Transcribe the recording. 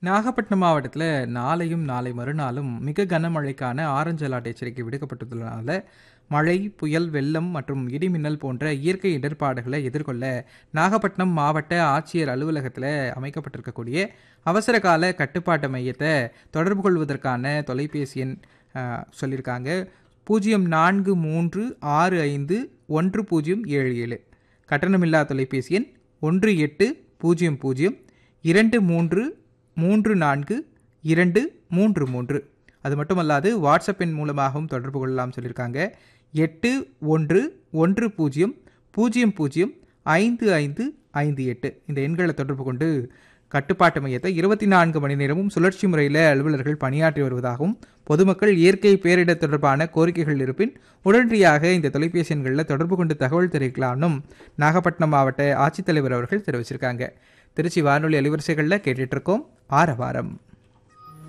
நாகப்பட்டினம் மாவட்டத்தில் நாளையும் நாளை மறுநாளும் மிக கனமழைக்கான ஆரஞ்சு அலர்ட் எச்சரிக்கை விடுக்கப்பட்டுள்ளதால மழை புயல் வெள்ளம் மற்றும் இடிமின்னல் போன்ற இயற்கை இடர்பாடுகளை எதிர்கொள்ள நாகப்பட்டினம் மாவட்ட ஆட்சியர் அலுவலகத்தில் அமைக்கப்பட்டிருக்கக்கூடிய அவசர கால கட்டுப்பாட்டு மையத்தை தொடர்பு கொள்வதற்கான தொலைபேசி எண் ஆ, சொல்லியிருக்காங்க பூஜ்ஜியம் நான்கு மூன்று ஆறு ஐந்து ஒன்று பூஜ்ஜியம் ஏழு ஏழு கட்டணமில்லா தொலைபேசி எண் ஒன்று எட்டு பூஜ்ஜியம் பூஜ்ஜியம் இரண்டு மூன்று மூன்று நான்கு இரண்டு மூன்று மூன்று அது மட்டுமல்லாது வாட்ஸ்அப் எண் மூலமாகவும் தொடர்பு கொள்ளலாம் சொல்லியிருக்காங்க எட்டு ஒன்று ஒன்று பூஜ்ஜியம் பூஜ்ஜியம் பூஜ்ஜியம் ஐந்து ஐந்து ஐந்து எட்டு இந்த எண்களை தொடர்பு கொண்டு கட்டுப்பாட்டு மையத்தை இருபத்தி நான்கு மணி நேரமும் சுழற்சி முறையில் அலுவலர்கள் பணியாற்றி வருவதாகவும் பொதுமக்கள் இயற்கை பேரிடர் தொடர்பான கோரிக்கைகள் இருப்பின் உடனடியாக இந்த தொலைபேசி எண்களில் தொடர்பு கொண்டு தகவல் தெரிவிக்கலாம்னும் நாகப்பட்டினம் மாவட்ட ஆட்சித்தலைவர் அவர்கள் தெரிவிச்சிருக்காங்க திருச்சி வானொலி அலைவரிசைகளில் கேட்டுட்டு இருக்கோம் ஆரவாரம்